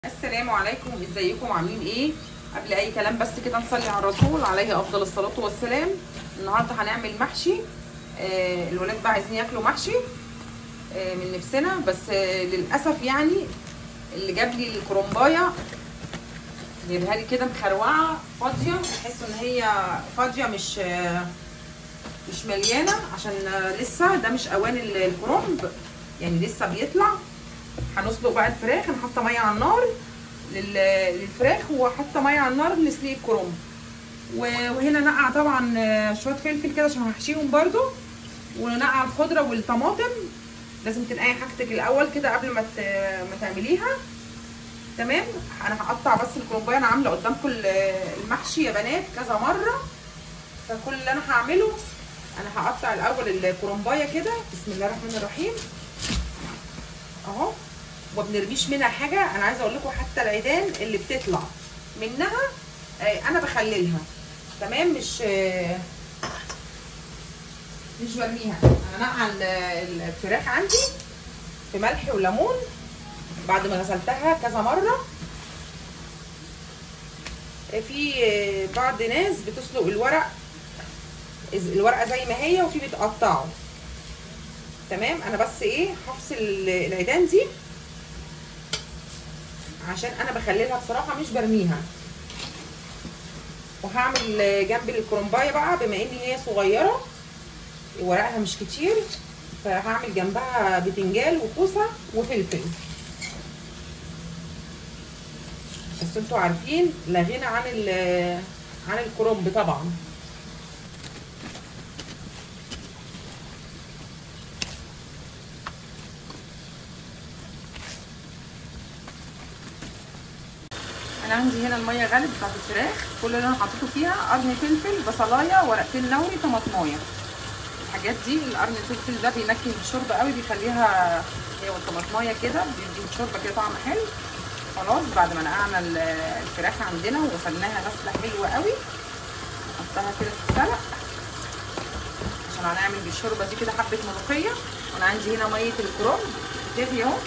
السلام عليكم ازيكم عاملين ايه قبل اي كلام بس كده نصلي على الرسول عليه افضل الصلاه والسلام النهارده هنعمل محشي آه الولاد بقى عايزين ياكلوا محشي آه من نفسنا بس آه للاسف يعني اللي جاب لي الكرنبايه جايبها لي كده مخروعه فاضيه تحسوا ان هي فاضيه مش آه مش مليانه عشان آه لسه ده مش اوان الكرنب يعني لسه بيطلع هنسلق بقى الفراخ انا حاطه ميه على النار للفراخ وحاطه ميه على النار لسلق الكرنب وهنا نقع طبعا شويه فلفل كده عشان هحشيهم برده ونقع الخضره والطماطم لازم تنقعي حاجتك الاول كده قبل ما ما تعمليها تمام انا هقطع بس الكرنبايه انا عامله قدامكم المحشي يا بنات كذا مره فكل اللي انا هعمله انا هقطع الاول الكرنبايه كده بسم الله الرحمن الرحيم اهو وما بنرميش منها حاجه انا عايزه اقول لكم حتى العيدان اللي بتطلع منها آه انا بخللها تمام مش آه مش برميها انا نقع الفراخ عندي في ملح وليمون بعد ما غسلتها كذا مره في بعض ناس بتسلق الورق الورقه زي ما هي وفي بتقطعه تمام انا بس ايه هفصل العيدان دي عشان انا بخللها بصراحه مش برميها وهعمل جنب الكرنبايه بقى بما ان هي صغيره ورقها مش كتير فهعمل جنبها بتنجال وكوسه وفلفل بس انتوا عارفين لا غنى عن عن الكرنب طبعا انا عندي هنا الميه غلت بتاعت الفراخ كل اللي انا حطيته فيها قرن فلفل بصلايه ورقتين لوري طماطمايه الحاجات دي القرن الفلفل ده بينكي الشوربه قوي بيخليها هي والطماطمايه كده بيدي الشوربه كده طعم حلو خلاص بعد ما نقعنا الفراخ عندنا وغسلناها غسله حلوه قوي نحطها كده تتسلق عشان هنعمل بالشوربه دي كده حبه ملوخيه وانا عندي هنا ميه الكرنب بتغلي اهو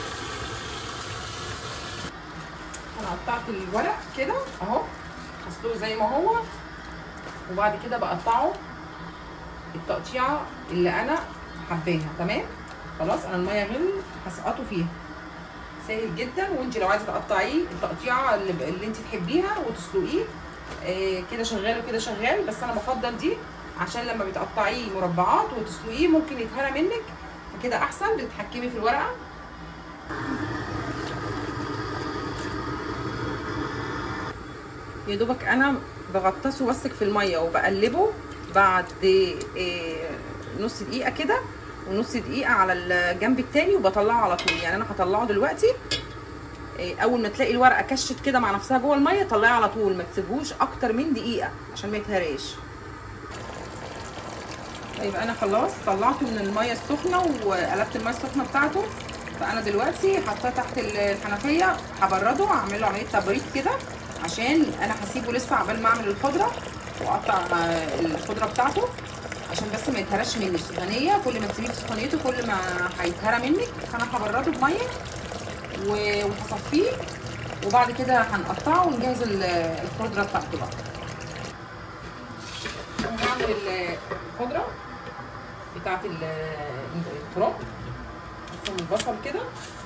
انا قطعت الورق كده اهو هسلقه زي ما هو وبعد كده بقطعه التقطيعه اللي انا حباها تمام خلاص انا الميه غلي هسقطه فيها سهل جدا وانت لو عايزه تقطعيه التقطيعه اللي, اللي انت تحبيها وتسلقيه آه كده شغال وكده شغال بس انا بفضل دي عشان لما بتقطعيه مربعات وتسلقيه ممكن يتهرى منك فكده احسن بتتحكمي في الورقه يا دوبك انا بغطسه بس في الميه وبقلبه بعد إيه نص دقيقه كده ونص دقيقه على الجنب التاني وبطلعه على طول يعني انا هطلعه دلوقتي إيه اول ما تلاقي الورقه كشت كده مع نفسها جوه الميه طلعيه على طول ما تسيبهوش اكتر من دقيقه عشان ما يتهراش طيب انا خلاص طلعته من الميه السخنه وقلبت الميه السخنه بتاعته فانا دلوقتي حطاه تحت الحنفيه هبرده اعمل له عمليه تبريد كده عشان انا هسيبه لسه عبال ما اعمل الخضره واقطع الخضره بتاعته عشان بس ما يتهرش مني السخونيه كل ما تسيبيه في سخونيته كل ما هيتهرى منك فانا هبرده بميه وهصفيه وبعد كده هنقطعه ونجهز الخضره بتاعته بقى هعمل الخضره بتاعت الكرنب بس البصل كده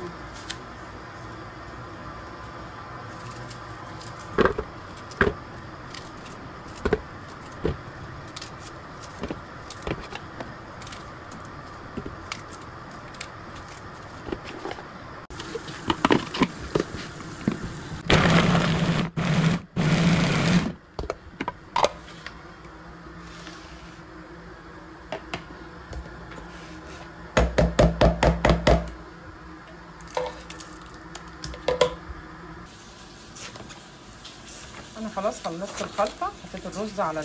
انا خلاص خلصت الخلطه حطيت الرز على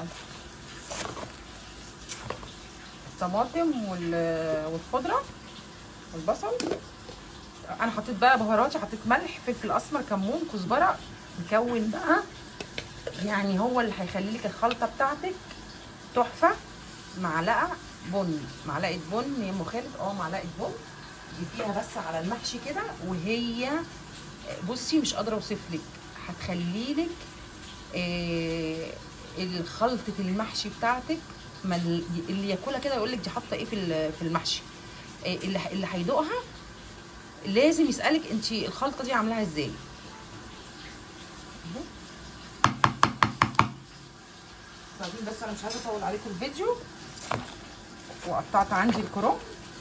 الطماطم والخضره والبصل انا حطيت بقى بهاراتي حطيت ملح فلفل اسمر كمون كزبره مكون بقى يعني هو اللي هيخلي لك الخلطه بتاعتك تحفه معلقه بن معلقه بن يا ام خالد اه معلقه بن ضيفيها بس على المحشي كده وهي بصي مش قادره اوصف لك هتخلي لك آه الخلطه المحشي بتاعتك ما ال- اللي ياكلها كده يقول لك دي حاطه ايه في ال- في المحشي آه اللي ه- اللي هيدوقها لازم يسالك انت الخلطه دي عاملاها ازاي أهو. بعدين بس انا مش عايزه اطول عليكم الفيديو وقطعت عندي الكروم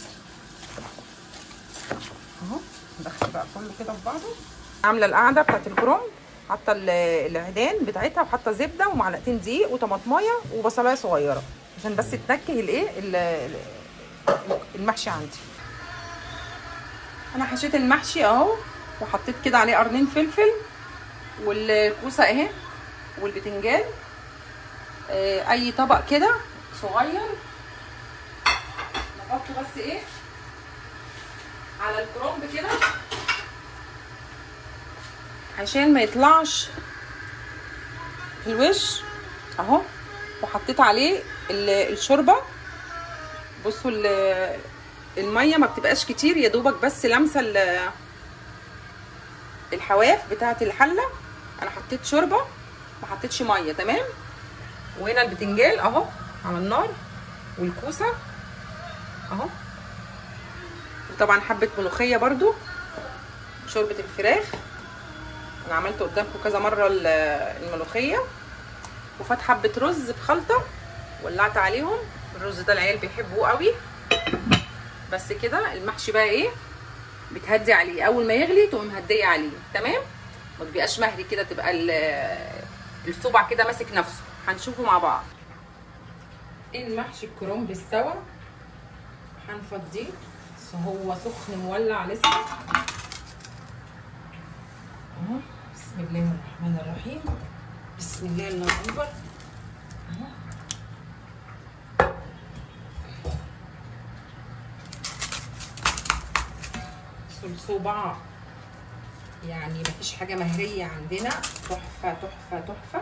اهو ندخل بقى كله كده في بعضه عامله القاعده بتاعت الكروم حاطه ال- العيدان بتاعتها وحاطه زبده ومعلقتين دقيق وطماطمايه وبصلايه صغيره عشان بس تنكه الايه ال- ال- المحشي عندي انا حشيت المحشي اهو وحطيت كده عليه قرنين فلفل والكوسه اهي والبتنجان آه، اي طبق كده صغير نحطه بس ايه على الكرنب كده عشان ما يطلعش في الوش اهو وحطيت عليه ال- الشوربه بصوا ال- الميه ما بتبقاش كتير يا دوبك بس لمسه ال- الحواف بتاعه الحله انا حطيت شوربه ما حطيتش ميه تمام وهنا البتنجان اهو على النار والكوسه اهو وطبعا حبه ملوخيه برضو شوربه الفراخ انا عملت قدامكم كذا مره ال- الملوخيه وفات حبه رز بخلطه ولعت عليهم الرز ده العيال بيحبوه قوي بس كده المحشي بقى ايه بتهدي عليه اول ما يغلي تقوم مهديه عليه تمام ما تبقاش مهري كده تبقى ال- الصبع كده ماسك نفسه هنشوفه مع بعض المحشي الكرنب استوى هنفضيه بس هو سخن مولع لسه اهو بسم الله الرحمن الرحيم بسم الله الله اكبر اهو صباع يعني مفيش حاجة مهرية عندنا تحفة تحفة تحفة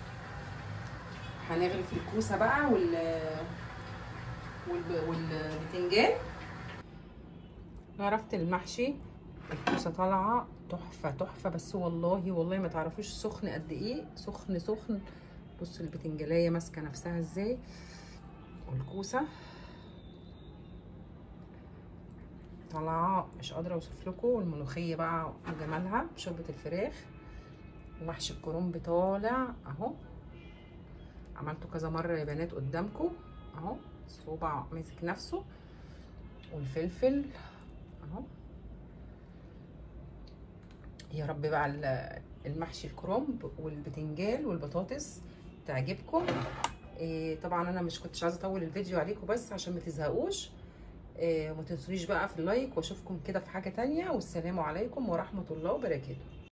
هنغرف الكوسة بقى وال والب... والبتنجان غرفت المحشي الكوسة طالعة تحفة تحفة بس والله والله ما تعرفوش سخن قد ايه سخن سخن بصوا البتنجلاية ماسكة نفسها ازاي والكوسة طالعة مش قادرة اوصف لكم والملوخية بقى وجمالها بشوربة الفراخ ومحشي الكرنب طالع اهو عملته كذا مرة يا بنات قدامكم اهو الصوبع ماسك نفسه والفلفل اهو يا رب بقى ال- المحشي الكرنب والبتنجان والبطاطس تعجبكم إيه طبعا انا مش كنتش عايزه اطول الفيديو عليكم بس عشان ما تزهقوش إيه وما تنسونيش بقى في اللايك واشوفكم كده في حاجه تانية والسلام عليكم ورحمه الله وبركاته